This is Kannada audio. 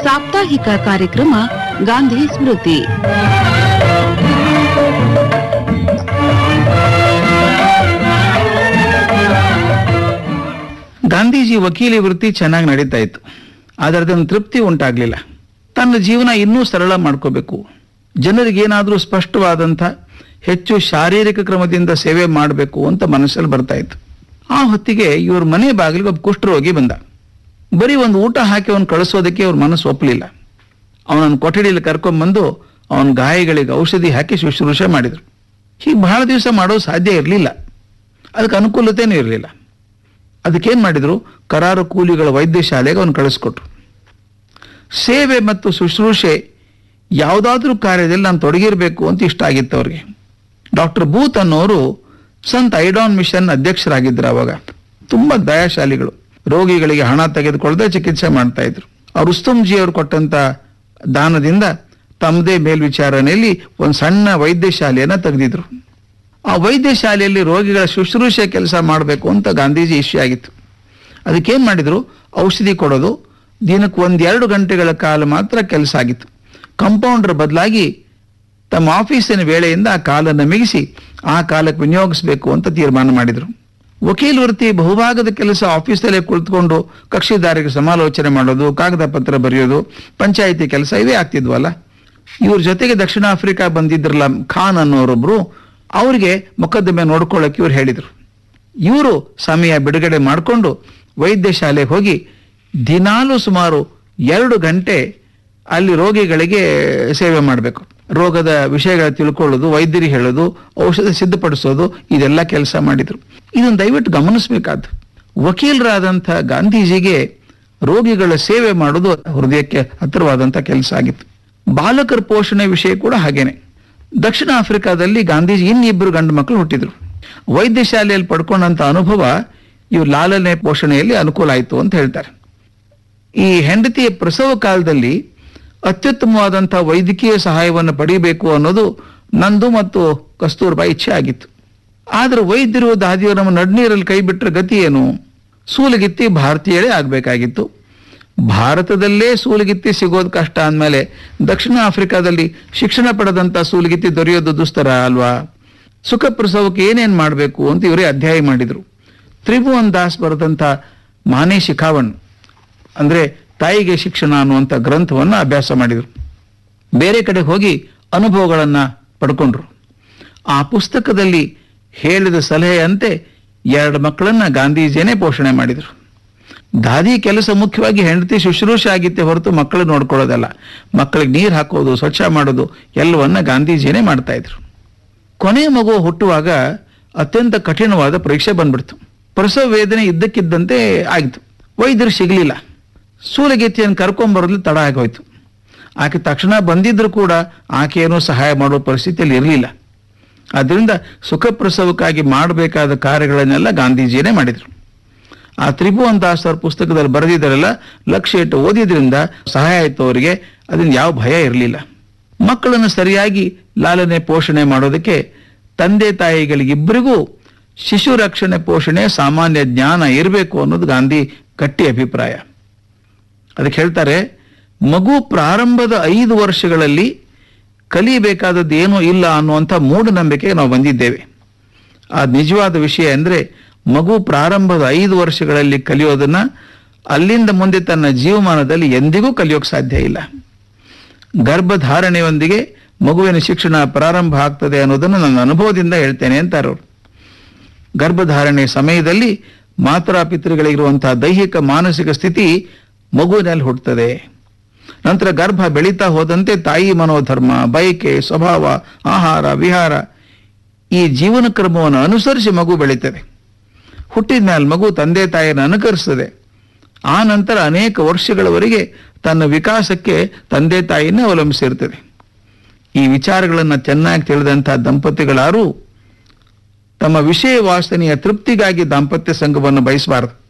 ಸಾಪ್ತಾಹಿಕ ಕಾರ್ಯಕ್ರಮ ಗಾಂಧಿ ಸ್ಮೃತಿ ಗಾಂಧೀಜಿ ವಕೀಲಿ ವೃತ್ತಿ ಚೆನ್ನಾಗಿ ನಡೀತಾ ಇತ್ತು ಆದರೆ ಅದನ್ನು ತೃಪ್ತಿ ಉಂಟಾಗಲಿಲ್ಲ ತನ್ನ ಜೀವನ ಇನ್ನೂ ಸರಳ ಮಾಡ್ಕೋಬೇಕು ಜನರಿಗೇನಾದರೂ ಸ್ಪಷ್ಟವಾದಂಥ ಹೆಚ್ಚು ಶಾರೀರಿಕ ಕ್ರಮದಿಂದ ಸೇವೆ ಮಾಡಬೇಕು ಅಂತ ಮನಸ್ಸಲ್ಲಿ ಬರ್ತಾ ಇತ್ತು ಆ ಹೊತ್ತಿಗೆ ಇವ್ರ ಮನೆ ಬಾಗಿಲಿಗೆ ಒಬ್ಬ ಕುಷ್ಠರೋಗಿ ಬಂದ ಬರೀ ಒಂದು ಊಟ ಹಾಕಿ ಅವನು ಕಳಿಸೋದಕ್ಕೆ ಅವ್ರ ಮನಸ್ಸು ಒಪ್ಪಲಿಲ್ಲ ಅವನನ್ನು ಕೊಠಡಿಯಲ್ಲಿ ಕರ್ಕೊಂಡ್ಬಂದು ಅವನ ಗಾಯಗಳಿಗೆ ಔಷಧಿ ಹಾಕಿ ಶುಶ್ರೂಷೆ ಮಾಡಿದರು ಹೀಗೆ ಬಹಳ ದಿವಸ ಮಾಡೋದು ಸಾಧ್ಯ ಇರಲಿಲ್ಲ ಅದಕ್ಕೆ ಅನುಕೂಲತೆಯೂ ಇರಲಿಲ್ಲ ಅದಕ್ಕೇನು ಮಾಡಿದ್ರು ಕರಾರು ಕೂಲಿಗಳ ವೈದ್ಯ ಶಾಲೆಗೆ ಅವನು ಕಳಿಸ್ಕೊಟ್ರು ಸೇವೆ ಮತ್ತು ಶುಶ್ರೂಷೆ ಯಾವುದಾದ್ರೂ ಕಾರ್ಯದಲ್ಲಿ ನಾನು ತೊಡಗಿರಬೇಕು ಅಂತ ಇಷ್ಟ ಆಗಿತ್ತು ಅವ್ರಿಗೆ ಡಾಕ್ಟರ್ ಬೂತ್ ಅನ್ನೋರು ಸಂತ್ ಐಡಾನ್ ಮಿಷನ್ ಅಧ್ಯಕ್ಷರಾಗಿದ್ದರು ಅವಾಗ ತುಂಬ ದಯಾಶಾಲಿಗಳು ರೋಗಿಗಳಿಗೆ ಹಣ ತೆಗೆದುಕೊಳ್ಳದೆ ಚಿಕಿತ್ಸೆ ಮಾಡ್ತಾ ಇದ್ರು ಅವ್ರು ರುಸ್ತುಂಜಿ ಅವರು ಕೊಟ್ಟಂತ ದಾನದಿಂದ ತಮ್ಮದೇ ಮೇಲ್ವಿಚಾರಣೆಯಲ್ಲಿ ಒಂದು ಸಣ್ಣ ವೈದ್ಯ ಶಾಲೆಯನ್ನ ತೆಗೆದಿದ್ರು ಆ ವೈದ್ಯ ಶಾಲೆಯಲ್ಲಿ ರೋಗಿಗಳ ಶುಶ್ರೂಷೆ ಕೆಲಸ ಮಾಡಬೇಕು ಅಂತ ಗಾಂಧೀಜಿ ಇಶ್ಯೂ ಆಗಿತ್ತು ಅದಕ್ಕೇನು ಮಾಡಿದ್ರು ಔಷಧಿ ಕೊಡೋದು ದಿನಕ್ಕೆ ಒಂದೆರಡು ಗಂಟೆಗಳ ಕಾಲ ಮಾತ್ರ ಕೆಲಸ ಆಗಿತ್ತು ಕಂಪೌಂಡರ್ ಬದಲಾಗಿ ತಮ್ಮ ಆಫೀಸಿನ ವೇಳೆಯಿಂದ ಆ ಕಾಲನ್ನು ಮಿಗಿಸಿ ಆ ಕಾಲಕ್ಕೆ ವಿನಿಯೋಗಿಸಬೇಕು ಅಂತ ತೀರ್ಮಾನ ಮಾಡಿದರು ವಕೀಲ ವೃತ್ತಿ ಬಹುಭಾಗದ ಕೆಲಸ ಆಫೀಸಲ್ಲೇ ಕುಳಿತುಕೊಂಡು ಕಕ್ಷಿದಾರರಿಗೆ ಸಮಾಲೋಚನೆ ಮಾಡೋದು ಕಾಗದ ಪತ್ರ ಬರೆಯೋದು ಪಂಚಾಯಿತಿ ಕೆಲಸ ಇವೇ ಆಗ್ತಿದ್ವಲ್ಲ ಇವ್ರ ಜೊತೆಗೆ ದಕ್ಷಿಣ ಆಫ್ರಿಕಾ ಬಂದಿದ್ರಲ್ಲ ಖಾನ್ ಅನ್ನೋರೊಬ್ರು ಅವ್ರಿಗೆ ಮೊಕದ್ದಮೆ ನೋಡ್ಕೊಳ್ಳೋಕೆ ಇವ್ರು ಹೇಳಿದರು ಇವರು ಸಮಯ ಬಿಡುಗಡೆ ಮಾಡಿಕೊಂಡು ವೈದ್ಯ ಶಾಲೆಗೆ ಹೋಗಿ ದಿನಾಲೂ ಸುಮಾರು ಎರಡು ಗಂಟೆ ಅಲ್ಲಿ ರೋಗಿಗಳಿಗೆ ಸೇವೆ ಮಾಡಬೇಕು ರೋಗದ ವಿಷಯಗಳ ತಿಳ್ಕೊಳ್ಳೋದು ವೈದ್ಯರಿಗೆ ಹೇಳೋದು ಔಷಧ ಸಿದ್ಧಪಡಿಸೋದು ಇದೆಲ್ಲ ಕೆಲಸ ಮಾಡಿದ್ರು ಇದನ್ನು ದಯವಿಟ್ಟು ಗಮನಿಸಬೇಕಾದ್ದು ವಕೀಲರಾದಂಥ ಗಾಂಧೀಜಿಗೆ ರೋಗಿಗಳ ಸೇವೆ ಮಾಡೋದು ಹೃದಯಕ್ಕೆ ಹತ್ತಿರವಾದಂಥ ಕೆಲಸ ಆಗಿತ್ತು ಬಾಲಕರ ಪೋಷಣೆ ವಿಷಯ ಕೂಡ ಹಾಗೇನೆ ದಕ್ಷಿಣ ಆಫ್ರಿಕಾದಲ್ಲಿ ಗಾಂಧೀಜಿ ಇನ್ನಿಬ್ಬರು ಗಂಡು ಮಕ್ಕಳು ಹುಟ್ಟಿದ್ರು ವೈದ್ಯ ಶಾಲೆಯಲ್ಲಿ ಪಡ್ಕೊಂಡಂತ ಅನುಭವ ಇವು ಲಾಲನೆ ಪೋಷಣೆಯಲ್ಲಿ ಅನುಕೂಲ ಆಯಿತು ಅಂತ ಹೇಳ್ತಾರೆ ಈ ಹೆಂಡತಿಯ ಪ್ರಸವ ಕಾಲದಲ್ಲಿ ಅತ್ಯುತ್ತಮವಾದಂಥ ವೈದ್ಯಕೀಯ ಸಹಾಯವನ್ನು ಪಡಿಬೇಕು ಅನ್ನೋದು ನಂದು ಮತ್ತು ಕಸ್ತೂರ್ಬಾ ಇಚ್ಛೆ ಆಗಿತ್ತು ಆದ್ರೆ ವೈದ್ಯರು ದಾದಿಯರು ನಮ್ಮ ನಡ್ನೀರಲ್ಲಿ ಕೈ ಬಿಟ್ಟರೆ ಗತಿ ಏನು ಸೂಲಗಿತ್ತಿ ಭಾರತೀಯರೇ ಆಗಬೇಕಾಗಿತ್ತು ಭಾರತದಲ್ಲೇ ಸೂಲಗಿತ್ತಿ ಸಿಗೋದು ಕಷ್ಟ ಅಂದಮೇಲೆ ದಕ್ಷಿಣ ಆಫ್ರಿಕಾದಲ್ಲಿ ಶಿಕ್ಷಣ ಪಡೆದಂಥ ಸೂಲಗಿತ್ತಿ ದೊರೆಯೋದು ದುಸ್ತರ ಅಲ್ವಾ ಸುಖ ಪ್ರಸವಕ್ಕೆ ಏನೇನು ಮಾಡಬೇಕು ಅಂತ ಇವರೇ ಅಧ್ಯಾಯ ಮಾಡಿದರು ತ್ರಿಭುವನ್ ದಾಸ್ ಬರೆದಂಥ ಮಾನೆ ಶಿಖಾವಣ್ ಅಂದ್ರೆ ತಾಯಿಗೆ ಶಿಕ್ಷಣ ಅನ್ನುವಂಥ ಗ್ರಂಥವನ್ನು ಅಭ್ಯಾಸ ಮಾಡಿದರು ಬೇರೆ ಕಡೆ ಹೋಗಿ ಅನುಭವಗಳನ್ನು ಪಡ್ಕೊಂಡ್ರು ಆ ಪುಸ್ತಕದಲ್ಲಿ ಹೇಳಿದ ಸಲಹೆಯಂತೆ ಎರಡು ಮಕ್ಕಳನ್ನ ಗಾಂಧೀಜಿಯೇ ಪೋಷಣೆ ಮಾಡಿದರು ದಾದಿ ಕೆಲಸ ಮುಖ್ಯವಾಗಿ ಹೆಂಡತಿ ಶುಶ್ರೂಷೆ ಆಗಿತ್ತೆ ಹೊರತು ಮಕ್ಕಳು ನೋಡ್ಕೊಳ್ಳೋದಲ್ಲ ಮಕ್ಕಳಿಗೆ ನೀರು ಹಾಕೋದು ಸ್ವಚ್ಛ ಮಾಡೋದು ಎಲ್ಲವನ್ನ ಗಾಂಧೀಜಿಯೇ ಮಾಡ್ತಾ ಇದ್ರು ಕೊನೆ ಮಗು ಹುಟ್ಟುವಾಗ ಅತ್ಯಂತ ಕಠಿಣವಾದ ಪರೀಕ್ಷೆ ಬಂದ್ಬಿಡ್ತು ಪ್ರಸವ ವೇದನೆ ಇದ್ದಕ್ಕಿದ್ದಂತೆ ಆಗಿತ್ತು ವೈದ್ಯರು ಸಿಗಲಿಲ್ಲ ಸೂಲಗಿತ್ತಿಯನ್ನು ಕರ್ಕೊಂಬರಲು ತಡ ಆಗೋಯ್ತು ಆಕೆ ತಕ್ಷಣ ಬಂದಿದ್ರು ಕೂಡ ಆಕೆಯೇನೂ ಸಹಾಯ ಮಾಡುವ ಪರಿಸ್ಥಿತಿಯಲ್ಲಿ ಇರಲಿಲ್ಲ ಆದ್ದರಿಂದ ಸುಖ ಪ್ರಸವಕ್ಕಾಗಿ ಮಾಡಬೇಕಾದ ಕಾರ್ಯಗಳನ್ನೆಲ್ಲ ಗಾಂಧೀಜಿಯೇ ಮಾಡಿದರು ಆ ತ್ರಿಭುವನ್ ದಾಸ್ ಅವ್ರ ಪುಸ್ತಕದಲ್ಲಿ ಬರೆದಿದ್ದರೆಲ್ಲ ಲಕ್ಷ್ಯ ಇಟ್ಟು ಓದಿದ್ರಿಂದ ಸಹಾಯ ಆಯಿತು ಅವರಿಗೆ ಅದರಿಂದ ಯಾವ ಭಯ ಇರಲಿಲ್ಲ ಮಕ್ಕಳನ್ನು ಸರಿಯಾಗಿ ಲಾಲನೆ ಪೋಷಣೆ ಮಾಡೋದಕ್ಕೆ ತಂದೆ ತಾಯಿಗಳಿಗಿಬ್ಬರಿಗೂ ಶಿಶು ರಕ್ಷಣೆ ಪೋಷಣೆ ಸಾಮಾನ್ಯ ಜ್ಞಾನ ಇರಬೇಕು ಅನ್ನೋದು ಗಾಂಧಿ ಗಟ್ಟಿ ಅಭಿಪ್ರಾಯ ಅದಕ್ಕೆ ಹೇಳ್ತಾರೆ ಮಗು ಪ್ರಾರಂಭದ ಐದು ವರ್ಷಗಳಲ್ಲಿ ಕಲಿಯಬೇಕಾದದ್ದು ಏನೂ ಇಲ್ಲ ಅನ್ನುವಂಥ ಮೂಢನಂಬಿಕೆಗೆ ನಾವು ಬಂದಿದ್ದೇವೆ ಆ ನಿಜವಾದ ವಿಷಯ ಅಂದರೆ ಮಗು ಪ್ರಾರಂಭದ ಐದು ವರ್ಷಗಳಲ್ಲಿ ಕಲಿಯೋದನ್ನ ಅಲ್ಲಿಂದ ಮುಂದೆ ತನ್ನ ಜೀವಮಾನದಲ್ಲಿ ಎಂದಿಗೂ ಕಲಿಯೋಕೆ ಸಾಧ್ಯ ಇಲ್ಲ ಗರ್ಭಧಾರಣೆಯೊಂದಿಗೆ ಮಗುವಿನ ಶಿಕ್ಷಣ ಪ್ರಾರಂಭ ಆಗ್ತದೆ ಅನ್ನೋದನ್ನು ನನ್ನ ಅನುಭವದಿಂದ ಹೇಳ್ತೇನೆ ಅಂತಾರೆ ಅವರು ಗರ್ಭಧಾರಣೆ ಸಮಯದಲ್ಲಿ ಮಾತಾಪಿತೃಗಳಿಗಿರುವಂತಹ ದೈಹಿಕ ಮಾನಸಿಕ ಸ್ಥಿತಿ ಮಗುವಿನಲ್ಲಿ ಹುಟ್ಟುತ್ತದೆ ನಂತರ ಗರ್ಭ ಬೆಳೀತಾ ಹೋದಂತೆ ತಾಯಿ ಮನೋಧರ್ಮ ಬಯಕೆ ಸ್ವಭಾವ ಆಹಾರ ವಿಹಾರ ಈ ಜೀವನ ಕ್ರಮವನ್ನು ಅನುಸರಿಸಿ ಮಗು ಬೆಳೀತದೆ ಹುಟ್ಟಿದ ಮೇಲೆ ಮಗು ತಂದೆ ತಾಯಿಯನ್ನು ಅನುಕರಿಸ್ತದೆ ಆ ನಂತರ ಅನೇಕ ವರ್ಷಗಳವರೆಗೆ ತನ್ನ ವಿಕಾಸಕ್ಕೆ ತಂದೆ ತಾಯಿಯನ್ನೇ ಅವಲಂಬಿಸಿರ್ತದೆ ಈ ವಿಚಾರಗಳನ್ನು ಚೆನ್ನಾಗಿ ತಿಳಿದಂಥ ದಂಪತಿಗಳಾರು ತಮ್ಮ ವಿಷಯ ವಾಸನೆಯ ತೃಪ್ತಿಗಾಗಿ ದಾಂಪತ್ಯ ಸಂಘವನ್ನು ಬಯಸಬಾರದು